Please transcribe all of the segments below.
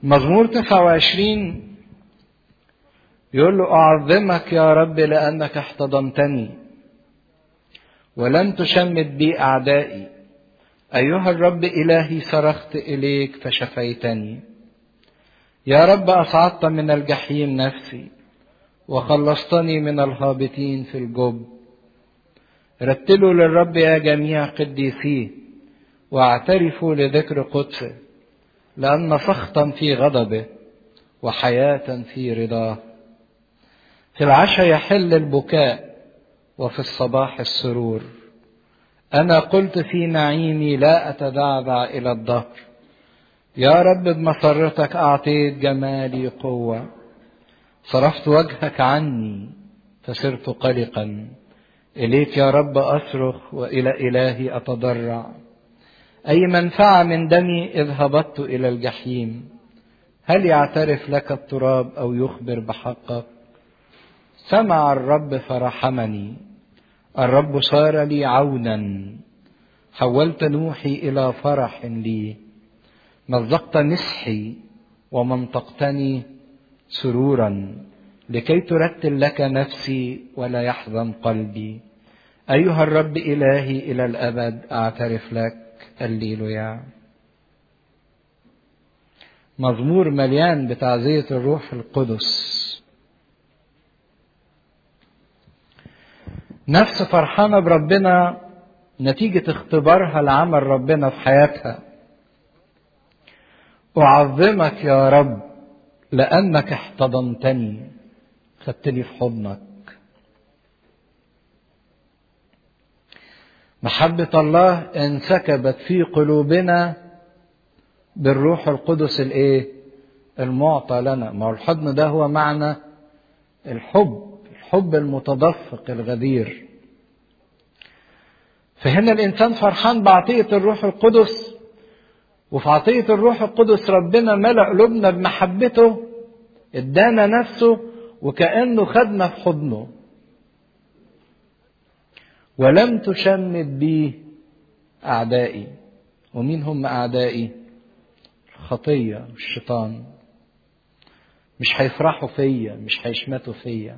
مزمور 29 يقول له أعظمك يا رب لأنك احتضنتني ولم تشمت بي أعدائي أيها الرب إلهي صرخت إليك فشفيتني يا رب أصعدت من الجحيم نفسي وخلصتني من الهابطين في الجب رتلوا للرب يا جميع قديسيه واعترفوا لذكر قدسه لأن سخطا في غضبه وحياة في رضاه في العشاء يحل البكاء وفي الصباح السرور أنا قلت في نعيمي لا أتدعدع إلى الظهر يا رب بمسرتك أعطيت جمالي قوة صرفت وجهك عني فصرت قلقا إليك يا رب أصرخ وإلى إلهي أتضرع أي منفعة من دمي إذ هبطت إلى الجحيم هل يعترف لك التراب أو يخبر بحقك سمع الرب فرحمني الرب صار لي عونا حولت نوحي إلى فرح لي مزقت مسحي ومنطقتني سرورا لكي ترتل لك نفسي ولا يحزن قلبي أيها الرب إلهي إلى الأبد أعترف لك الليلويا مزمور مليان بتعزية الروح القدس نفس فرحانة بربنا نتيجة اختبارها لعمل ربنا في حياتها أعظمك يا رب لأنك احتضنتني خدتني في حضنك محبة الله انسكبت في قلوبنا بالروح القدس الايه المعطى لنا ما هو الحضن ده هو معنى الحب الحب المتدفق الغدير فهنا الانسان فرحان بعطيه الروح القدس وفي عطيه الروح القدس ربنا ملا قلوبنا بمحبته ادانا نفسه وكانه خدنا في حضنه ولم تشمت بي اعدائي ومين هم اعدائي الخطيه والشيطان مش هيفرحوا فيا مش هيشمتوا فيا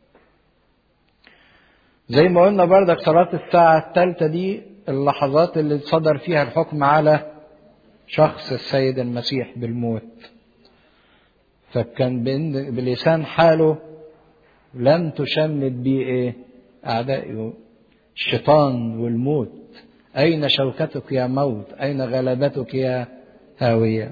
زي ما قلنا بردك صلاة الساعة الثالثة دي اللحظات اللي صدر فيها الحكم على شخص السيد المسيح بالموت فكان بلسان حاله لم تشمت بي ايه اعدائي الشيطان والموت اين شوكتك يا موت اين غلبتك يا هاويه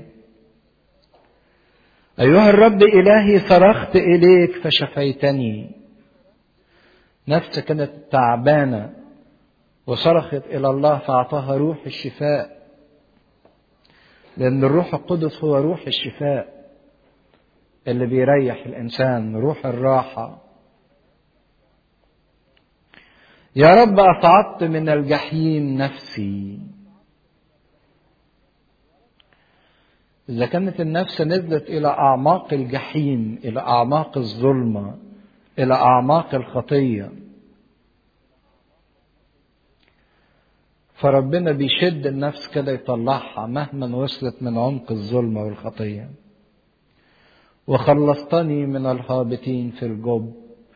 ايها الرب الهي صرخت اليك فشفيتني نفس كانت تعبانة وصرخت إلى الله فأعطاها روح الشفاء لأن الروح القدس هو روح الشفاء اللي بيريح الإنسان روح الراحة يا رب أصعدت من الجحيم نفسي إذا كانت النفس نزلت إلى أعماق الجحيم إلى أعماق الظلمة إلى أعماق الخطية فربنا بيشد النفس كده يطلعها مهما وصلت من عمق الظلمة والخطية وخلصتني من الهابطين في الجب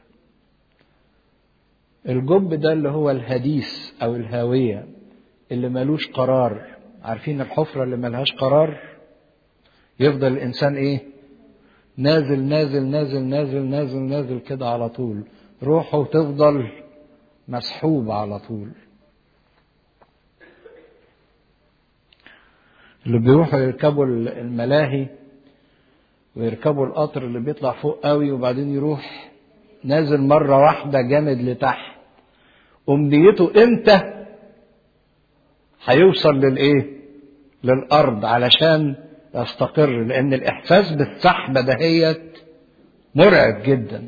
الجب ده اللي هو الهديس أو الهاوية اللي ملوش قرار عارفين الحفرة اللي ملهاش قرار يفضل الإنسان إيه نازل نازل نازل نازل نازل نازل كده على طول روحه تفضل مسحوب على طول اللي بيروحوا يركبوا الملاهي ويركبوا القطر اللي بيطلع فوق قوي وبعدين يروح نازل مرة واحدة جامد لتحت أمنيته إمتى هيوصل للإيه؟ للأرض علشان يستقر لأن الإحساس بالسحبة دهيت مرعب جدا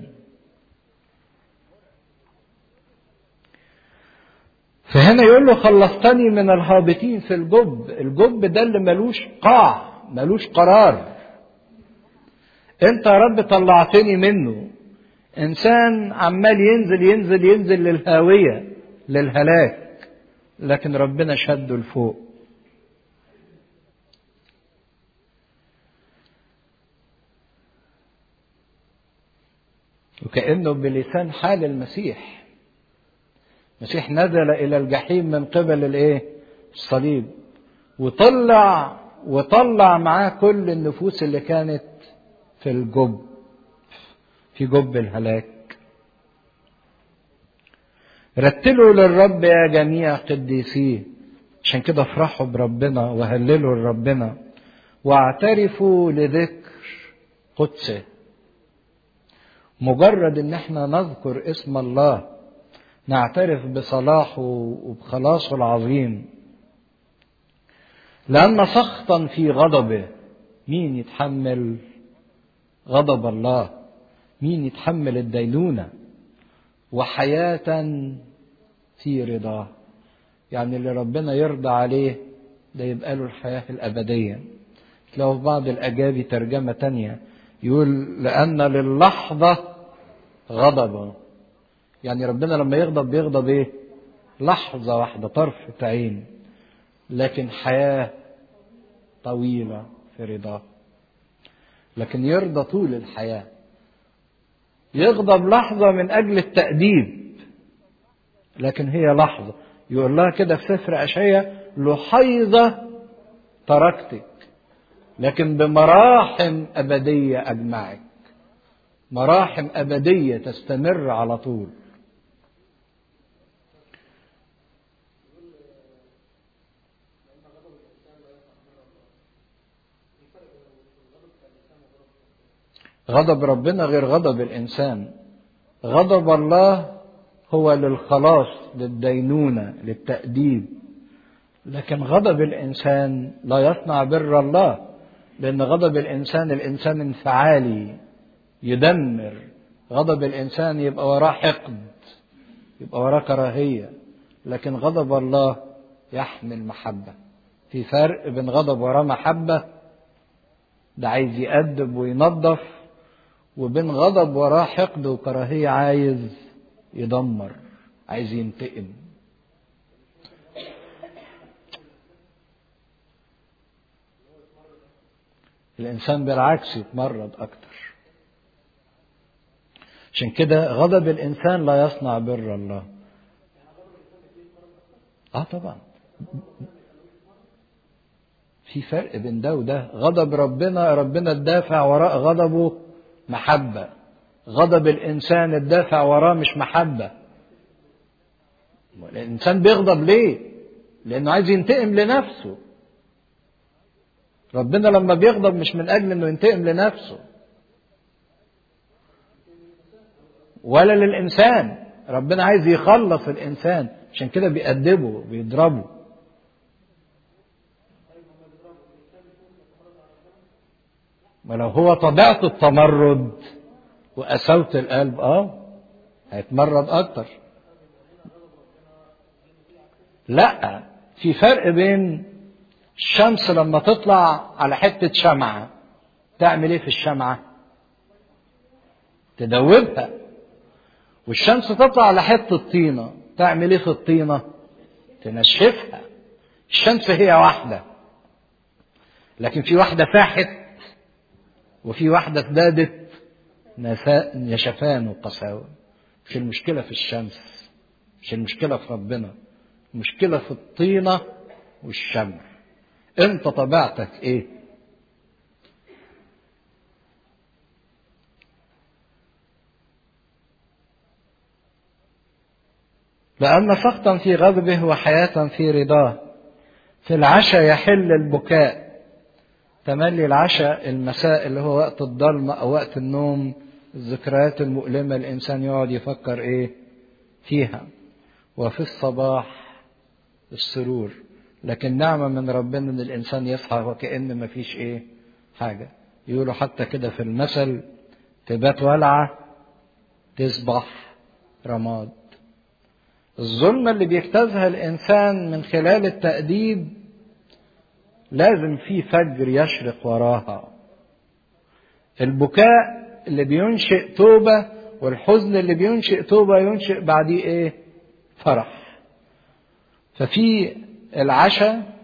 فهنا يقول له خلصتني من الهابطين في الجب الجب ده اللي ملوش قاع ملوش قرار انت يا رب طلعتني منه انسان عمال ينزل ينزل ينزل للهاويه للهلاك لكن ربنا شده لفوق وكأنه بلسان حال المسيح المسيح نزل إلى الجحيم من قبل الإيه؟ الصليب وطلع وطلع معاه كل النفوس اللي كانت في الجب في جب الهلاك رتلوا للرب يا جميع قديسيه عشان كده افرحوا بربنا وهللوا لربنا واعترفوا لذكر قدسه مجرد ان احنا نذكر اسم الله نعترف بصلاحه وبخلاصه العظيم لان سخطا في غضبه مين يتحمل غضب الله مين يتحمل الدينونه وحياه في رضاه يعني اللي ربنا يرضى عليه ده يبقى له الحياه الابديه تلاقوا في بعض الاجابي ترجمه تانية يقول لان للحظه غضبا يعني ربنا لما يغضب بيغضب ايه لحظة واحدة طرفة عين لكن حياة طويلة في رضاه لكن يرضى طول الحياة يغضب لحظة من أجل التأديب لكن هي لحظة يقول لها كده في سفر أشعية لحيظة تركتك لكن بمراحم أبدية أجمعك مراحم أبدية تستمر على طول غضب ربنا غير غضب الإنسان غضب الله هو للخلاص للدينونة للتأديب لكن غضب الإنسان لا يصنع بر الله لأن غضب الإنسان الإنسان انفعالي يدمر غضب الإنسان يبقى وراه حقد يبقى وراه كراهية لكن غضب الله يحمل محبة في فرق بين غضب وراه محبة ده عايز يأدب وينظف وبين غضب وراه حقد وكراهية عايز يدمر عايز ينتقم الإنسان بالعكس يتمرد أكتر عشان كده غضب الإنسان لا يصنع بر الله آه طبعا في فرق بين ده وده غضب ربنا ربنا الدافع وراء غضبه محبة غضب الإنسان الدافع وراه مش محبة الإنسان بيغضب ليه لأنه عايز ينتقم لنفسه ربنا لما بيغضب مش من أجل أنه ينتقم لنفسه ولا للإنسان ربنا عايز يخلص الإنسان عشان كده بيأدبه بيضربه ولو هو طبيعته التمرد وقساوة القلب اه هيتمرد أكتر لا في فرق بين الشمس لما تطلع على حتة شمعة تعمل ايه في الشمعة؟ تدوبها والشمس تطلع على حتة طينة تعمل ايه في الطينة؟ تنشفها الشمس هي واحدة لكن في واحدة فاحت وفي واحدة ازدادت نشفان وقساوة مش المشكلة في الشمس مش المشكلة في ربنا المشكلة في الطينة والشمع انت طبيعتك ايه لأن سخطا في غضبه وحياة في رضاه في العشاء يحل البكاء تملي العشاء المساء اللي هو وقت الضلمة أو وقت النوم الذكريات المؤلمة الإنسان يقعد يفكر إيه فيها وفي الصباح السرور لكن نعمة من ربنا إن الإنسان يصحى وكأن مفيش إيه حاجة يقولوا حتى كده في المثل تبات ولعة تصبح رماد الظلمة اللي بيجتازها الإنسان من خلال التأديب لازم في فجر يشرق وراها البكاء اللي بينشئ توبة والحزن اللي بينشئ توبة ينشئ بعديه ايه فرح ففي العشاء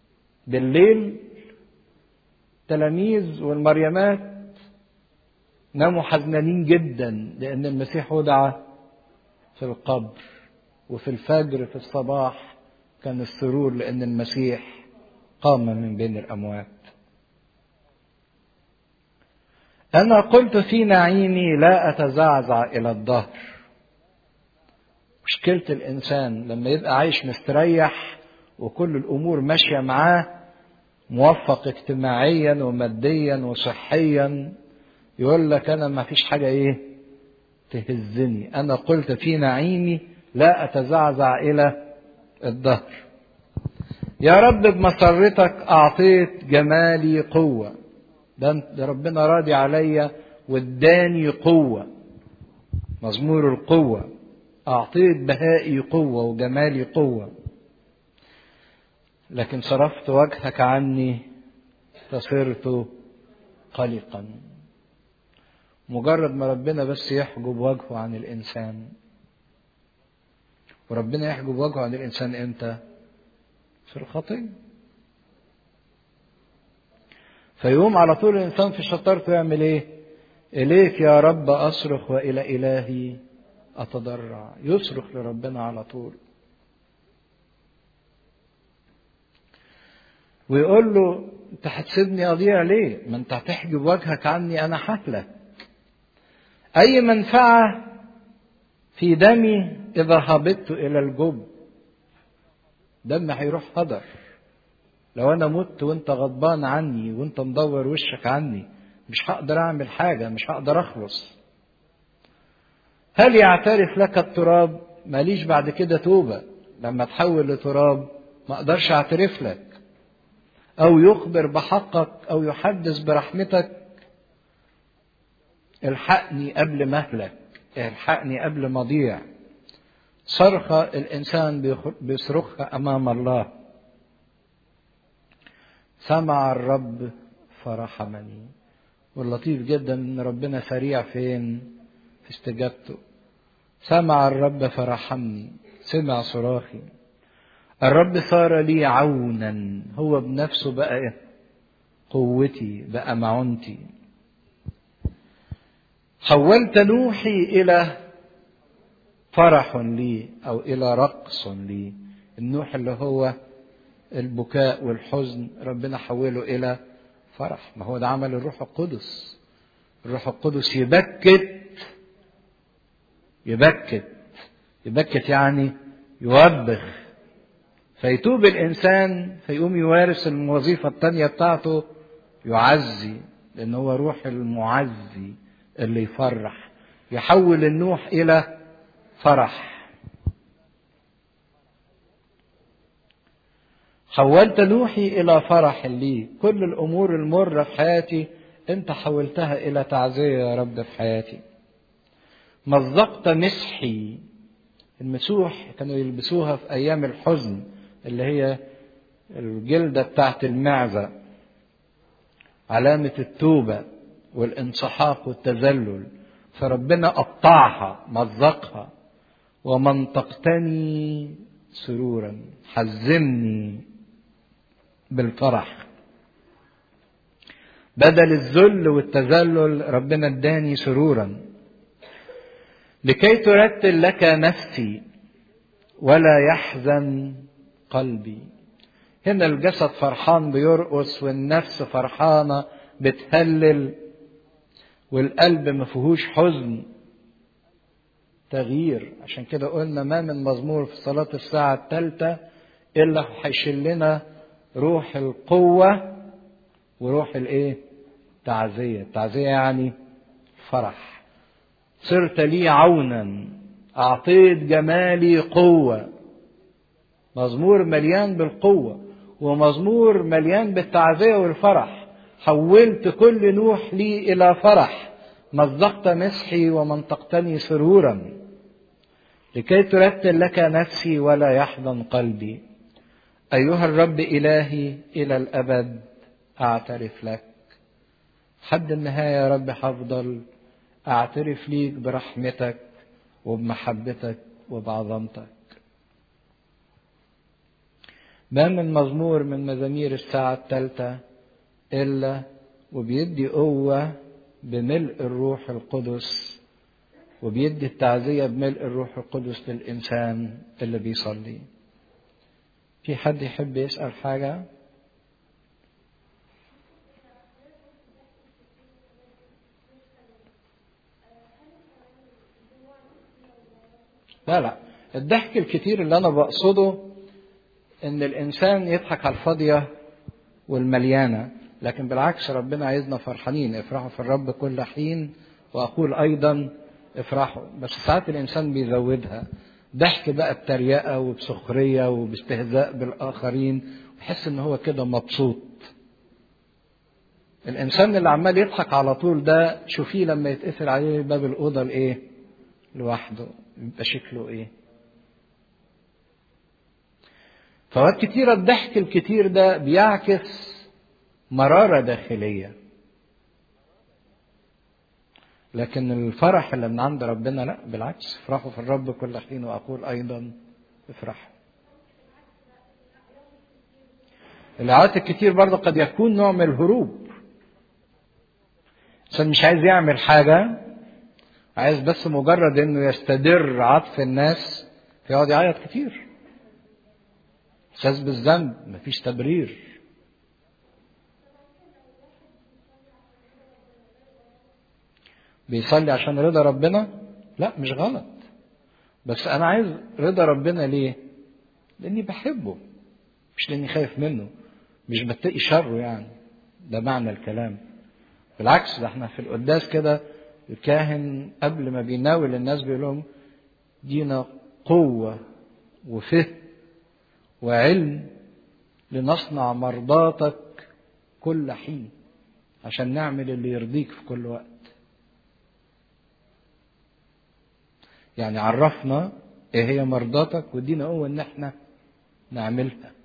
بالليل تلاميذ والمريمات ناموا حزنانين جدا لأن المسيح وضع في القبر وفي الفجر في الصباح كان السرور لأن المسيح قام من بين الأموات أنا قلت في نعيمي لا أتزعزع إلى الظهر مشكلة الإنسان لما يبقى عايش مستريح وكل الأمور ماشية معاه موفق اجتماعيا وماديا وصحيا يقول لك أنا ما فيش حاجة إيه تهزني أنا قلت في نعيمي لا أتزعزع إلى الظهر يا رب بمسرتك أعطيت جمالي قوة ده ربنا راضي عليا واداني قوة مزمور القوة أعطيت بهائي قوة وجمالي قوة لكن صرفت وجهك عني فصرت قلقا مجرد ما ربنا بس يحجب وجهه عن الإنسان وربنا يحجب وجهه عن الإنسان إمتى؟ في الخطية فيقوم على طول الإنسان في شطارته يعمل إيه؟ إليك يا رب أصرخ وإلى إلهي أتضرع يصرخ لربنا على طول ويقول له انت هتسيبني اضيع ليه ما انت هتحجب وجهك عني انا ههلك اي منفعه في دمي اذا هبطت الى الجب دمي هيروح هدر لو انا مت وانت غضبان عني وانت مدور وشك عني مش هقدر اعمل حاجه مش هقدر اخلص هل يعترف لك التراب ماليش بعد كده توبه لما تحول لتراب ما اقدرش اعترف لك أو يخبر بحقك أو يحدث برحمتك الحقني قبل ما أهلك الحقني قبل ما أضيع صرخة الإنسان بيصرخها أمام الله سمع الرب فرحمني واللطيف جدا ان ربنا سريع فين في استجابته سمع الرب فرحمني سمع صراخي الرب صار لي عونا هو بنفسه بقى إيه؟ قوتي بقى معونتي حولت نوحي الى فرح لي او الى رقص لي النوح اللي هو البكاء والحزن ربنا حوله الى فرح ما هو ده عمل الروح القدس الروح القدس يبكت يبكت يبكت يعني يوبخ فيتوب الإنسان فيقوم يمارس الوظيفة التانية بتاعته يعزي لأن هو روح المعزي اللي يفرح يحول النوح إلى فرح حولت نوحي إلى فرح لي كل الأمور المرة في حياتي أنت حولتها إلى تعزية يا رب في حياتي مزقت مسحي المسوح كانوا يلبسوها في أيام الحزن اللي هي الجلدة بتاعت المعزة علامة التوبة والانسحاق والتذلل فربنا قطعها مزقها ومنطقتني سرورا حزمني بالفرح بدل الذل والتذلل ربنا اداني سرورا لكي ترتل لك نفسي ولا يحزن قلبي هنا الجسد فرحان بيرقص والنفس فرحانة بتهلل والقلب ما فيهوش حزن تغيير عشان كده قلنا ما من مزمور في صلاة الساعة الثالثة إلا هيشيل لنا روح القوة وروح الإيه؟ تعزية، التعزية يعني فرح. صرت لي عونا أعطيت جمالي قوة. مزمور مليان بالقوة ومزمور مليان بالتعزية والفرح. حولت كل نوح لي إلى فرح. مزقت مسحي ومنطقتني سرورا لكي ترتل لك نفسي ولا يحزن قلبي أيها الرب إلهي إلى الأبد أعترف لك حد النهاية يا رب هفضل أعترف ليك برحمتك وبمحبتك وبعظمتك ما من مزمور من مزامير الساعة الثالثة إلا وبيدي قوة بملء الروح القدس وبيدي التعزية بملء الروح القدس للإنسان اللي بيصلي في حد يحب يسأل حاجة لا لا الضحك الكتير اللي أنا بقصده إن الإنسان يضحك على الفاضية والمليانة لكن بالعكس ربنا عايزنا فرحانين افرحوا في الرب كل حين وأقول أيضا افرحوا بس ساعات الإنسان بيزودها ضحك بقى بتريقة وبسخرية وباستهزاء بالآخرين ويحس إن هو كده مبسوط الإنسان اللي عمال يضحك على طول ده شوفيه لما يتقفل عليه باب الأوضة الإيه؟ لوحده يبقى شكله إيه؟ فوقت كتيرة الضحك الكتير ده بيعكس مرارة داخلية لكن الفرح اللي من عند ربنا لا بالعكس افرحوا في الرب كل حين واقول ايضا افرحوا الاعات الكتير برضه قد يكون نوع من الهروب عشان مش عايز يعمل حاجة عايز بس مجرد انه يستدر عطف الناس فيقعد يعيط كتير احساس بالذنب مفيش تبرير بيصلي عشان رضا ربنا لا مش غلط بس انا عايز رضا ربنا ليه لاني بحبه مش لاني خايف منه مش بتقي شره يعني ده معنى الكلام بالعكس ده احنا في القداس كده الكاهن قبل ما بيناول الناس بيقول لهم دينا قوة وفهم وعلم لنصنع مرضاتك كل حين عشان نعمل اللي يرضيك في كل وقت يعني عرفنا ايه هي مرضاتك ودينا قوة ان احنا نعملها